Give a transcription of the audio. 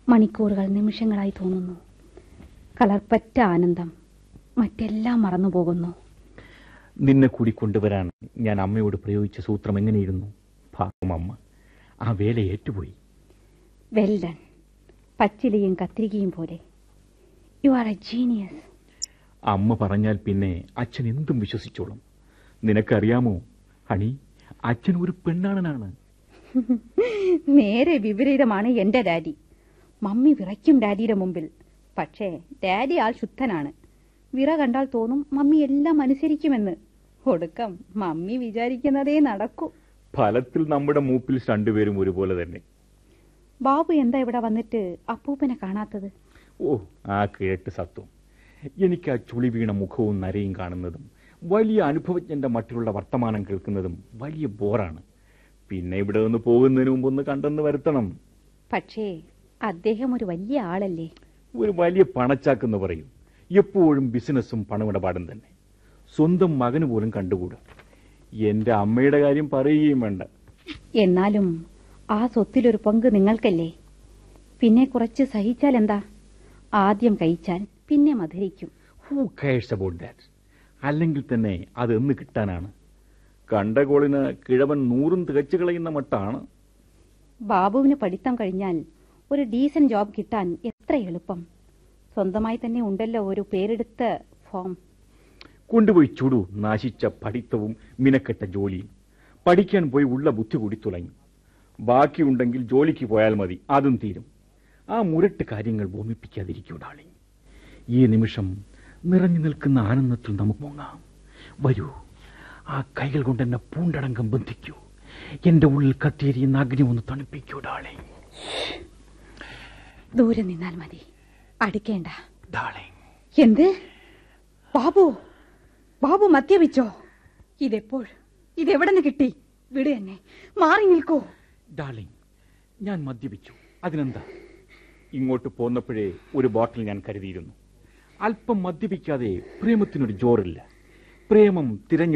മണിക്കൂറുകൾ നിമിഷങ്ങളായി തോന്നുന്നു കലർപ്പറ്റ ആനന്ദം മറ്റെല്ലാം മറന്നുപോകുന്നു നിന്നെ കൂടി കൊണ്ടുവരാൻ ഞാൻ അമ്മയോട് പ്രയോഗിച്ച സൂത്രം എങ്ങനെയിരുന്നു പാവം അമ്മ ആ വേല ഏറ്റുപോയി വെൽ ഡൺ പച്ചിലയും കത്തിരികയും പോലെ യു ആർ എ ജീനിയസ് അമ്മ പറഞ്ഞാൽ പിന്നെ അച്ഛൻ എന്തും വിശ്വസിച്ചോളും നിനക്കറിയാമോ ഹണി അച്ഛൻ ഒരു പെണ്ണാണനാണ് നേരെ വിപരീതമാണ് എന്റെ ഡാഡി മമ്മി വിറയ്ക്കും ഡാഡിയുടെ മുമ്പിൽ പക്ഷേ ഡാഡി ആൾ ശുദ്ധനാണ് വിറ കണ്ടാൽ തോന്നും മമ്മി എല്ലാം അനുസരിക്കുമെന്ന് ഒടുക്കം മമ്മി വിചാരിക്കുന്നതേ നടക്കൂ ഫലത്തിൽ നമ്മുടെ മൂപ്പിൽ രണ്ടുപേരും ഒരുപോലെ തന്നെ ബാബു എന്താ ഇവിടെ വന്നിട്ട് അപ്പൂപ്പനെ കാണാത്തത് ഓ ആ കേട്ട് സത്വം എനിക്ക് ആ ചുളി വീണ മുഖവും നരയും കാണുന്നതും വലിയ അനുഭവജ്ഞന്റെ മട്ടിലുള്ള വർത്തമാനം കേൾക്കുന്നതും വലിയ ബോറാണ് പിന്നെ ഇവിടെ നിന്ന് പോകുന്നതിന് മുമ്പ് ഒന്ന് കണ്ടെന്ന് വരുത്തണം പക്ഷേ അദ്ദേഹം ഒരു വലിയ ആളല്ലേ ഒരു വലിയ പണച്ചാക്കെന്ന് പറയും എപ്പോഴും ബിസിനസ്സും പണമിടപാടും തന്നെ സ്വന്തം മകന് പോലും കണ്ടുകൂടാ എന്റെ അമ്മയുടെ കാര്യം പറയുകയും വേണ്ട എന്നാലും ആ സ്വത്തിലൊരു പങ്ക് നിങ്ങൾക്കല്ലേ പിന്നെ കുറച്ച് സഹിച്ചാൽ എന്താ ആദ്യം കഴിച്ചാൽ പിന്നെ മധുരിക്കും ഹൂ കെയർസ് അബൌട്ട് ദാറ്റ് അല്ലെങ്കിൽ തന്നെ അത് എന്ന് കിട്ടാനാണ് കണ്ട കോളിന് കിഴവൻ നൂറും തികച്ചു കളയുന്ന മട്ടാണ് ബാബുവിന് പഠിത്തം കഴിഞ്ഞാൽ ഒരു ഡീസന്റ് ജോബ് കിട്ടാൻ എത്ര എളുപ്പം സ്വന്തമായി തന്നെ ഉണ്ടല്ലോ ഒരു പേരെടുത്ത ഫോം കൊണ്ടുപോയി ചുടു നാശിച്ച പഠിത്തവും മിനക്കെട്ട ജോലിയും പഠിക്കാൻ പോയി ഉള്ള ബുദ്ധി കൂടി തുളങ്ങി ബാക്കിയുണ്ടെങ്കിൽ ജോലിക്ക് പോയാൽ മതി അതും തീരും ആ മുരട്ട് കാര്യങ്ങൾ ഭൂമിപ്പിക്കാതിരിക്കൂ ഡാളി ഈ നിമിഷം നിറഞ്ഞു നിൽക്കുന്ന ആനന്ദത്തിൽ നമുക്ക് മുങ്ങാം വരൂ ആ കൈകൾ കൊണ്ട് എന്നെ പൂണ്ടടങ്കം ബന്ധിക്കൂ എന്റെ ഉള്ളിൽ കത്തിയെരിയുന്ന അഗ്നി ഒന്ന് തണുപ്പിക്കൂ ഡാളി ദൂരെ നിന്നാൽ മതി അടുക്കേണ്ട ഡാളി എന്ത് ബാബു ബാബു മദ്യപിച്ചോ ഇതെപ്പോൾ ഇതെവിടെ നിന്ന് കിട്ടി വിട് എന്നെ മാറി നിൽക്കൂ ഡാർലിംഗ് ഞാൻ മദ്യപിച്ചു അതിനെന്താ ഇങ്ങോട്ട് പോന്നപ്പോഴേ ഒരു ബോട്ടിൽ ഞാൻ കരുതിയിരുന്നു അല്പം മദ്യപിക്കാതെ പ്രേമത്തിനൊരു ജോറില്ല പ്രേമം തിരഞ്ഞ